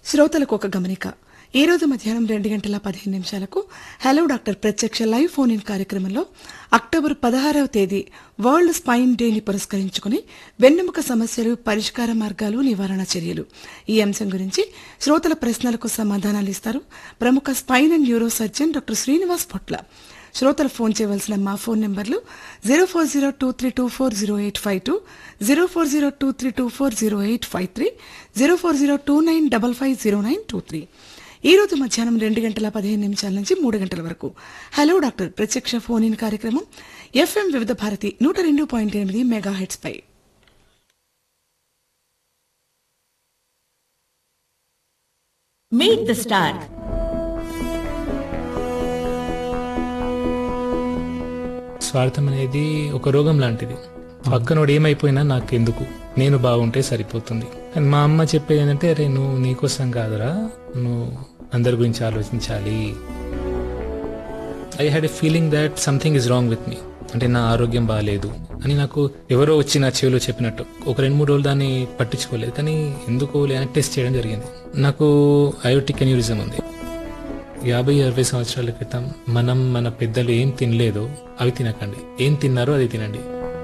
శ్రోతలకు ఒక గమనిక ఈ రోజు మధ్యాహ్నం రెండు గంటల పదిహేను నిమిషాలకు హలో డాక్టర్ ప్రత్యక్ష లైవ్ ఫోన్ ఇన్ కార్యక్రమంలో అక్టోబర్ పదహారవ తేదీ వరల్డ్ స్పైన్ డేని పురస్కరించుకుని వెన్నెముక సమస్యలు పరిష్కార మార్గాలు నివారణ చర్యలు ఈ అంశం గురించి శ్రోతల ప్రశ్నలకు సమాధానాలు ఇస్తారు ప్రముఖ spine and neuro surgeon doctor Srinivas Potla శ్రోతలు ఫోన్ చేయవలసిన మా phone numbers zero four zero two three two four zero eight five two zero four zero two three two four zero eight five three zero four zero two nine double five zero nine two three ఈ రోజు మధ్యాహ్నం రెండు గంటల పదిహేను నిమిషాల నుంచి మూడు గంటల వరకు హలో డాక్టర్ ప్రత్యక్ష ఫోన్ ఇన్ కార్యక్రమం ఎఫ్ఎం వివిధ భారతి నూట రెండు పాయింట్ ఎనిమిది మెగా హెడ్స్ పై మీట్ ద స్టార్ స్వార్థం అనేది ఒక రోగం లాంటిది పక్కనోడు ఏమైపోయినా నాకు ఎందుకు నేను బాగుంటే సరిపోతుంది అని మా అమ్మ చెప్పేది ఏంటంటే అరే నువ్వు నీకోసం కాదురా నువ్వు అందరి గురించి ఆలోచించాలి I had a feeling that something is wrong with me అంటే నా ఆరోగ్యం బాగాలేదు అని నాకు ఎవరో వచ్చి నా చెవిలో చెప్పినట్టు ఒక రెండు మూడు రోజులు దాన్ని పట్టించుకోలేదు కానీ ఎందుకు అని టెస్ట్ చేయడం జరిగింది నాకు అయోటిక్ అన్యూరిజం ఉంది యాభై అరవై సంవత్సరాల క్రితం మనం మన పెద్దలు ఏం తినలేదో అవి తినకండి ఏం తిన్నారో అది తినండి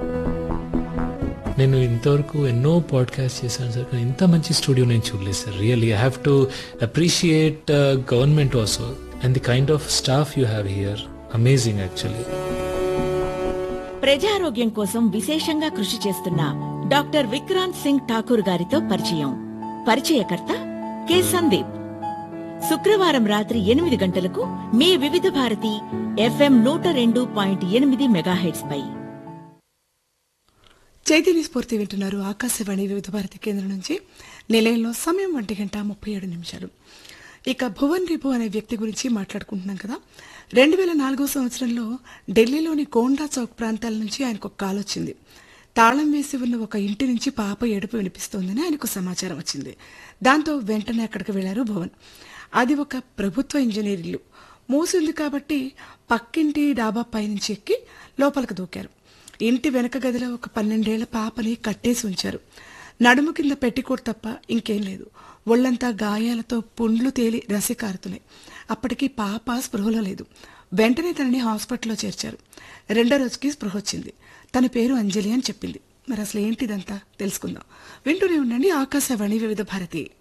నేను ఇంతవరకు ఎన్నో పాడ్కాస్ట్ చేశాను సార్ కానీ ఇంత మంచి స్టూడియో నేను చూడలేదు sir really I have to appreciate government also and the kind of staff you have here amazing actually ప్రజారోగ్యం కోసం విశేషంగా కృషి చేస్తున్న డాక్టర్ విక్రాంత్ సింగ్ ఠాకూర్ గారితో పరిచయం పరిచయకర్త కె సందీప్ శుక్రవారం రాత్రి ఎనిమిది గంటలకు మీ వివిధ భారతి ఎఫ్ఎం నూట రెండు పాయింట్ ఎనిమిది మెగాహెట్స్ పై చైతన్య స్ఫూర్తి వింటున్నారు ఆకాశవాణి వివిధ భారతి కేంద్రం నుంచి నిలయంలో సమయం ఒంటి గంట ముప్పై ఏడు నిమిషాలు ఇక భువన్ రిపు అనే వ్యక్తి గురించి మాట్లాడుకుంటున్నాం కదా రెండు వేల నాలుగో సంవత్సరంలో ఢిల్లీలోని కోండా చౌక్ ప్రాంతాల నుంచి ఆయనకు ఒక కాల్ వచ్చింది తాళం వేసి ఉన్న ఒక ఇంటి నుంచి పాప ఏడుపు వినిపిస్తోందని ఆయనకు సమాచారం వచ్చింది దాంతో వెంటనే అక్కడికి వెళ్లారు భువన్ అది ఒక ప్రభుత్వ ఇంజనీర్ ఇల్లు మూసింది కాబట్టి పక్కింటి డాబా పైనుంచి ఎక్కి లోపలికి దూకారు ఇంటి వెనక గదిలో ఒక పన్నెండేళ్ల పాపని కట్టేసి ఉంచారు నడుము కింద పెట్టికోట్ తప్ప ఇంకేం లేదు ఒళ్లంతా గాయాలతో పుండ్లు తేలి రసి కారుతున్నాయి అప్పటికి పాప స్పృహలో లేదు వెంటనే తనని హాస్పిటల్లో చేర్చారు రెండో రోజుకి స్పృహ వచ్చింది తన పేరు అంజలి అని చెప్పింది మరి అసలు ఏంటిదంతా తెలుసుకుందాం వింటూనే ఉండండి ఆకాశవాణి వివిధ భారతి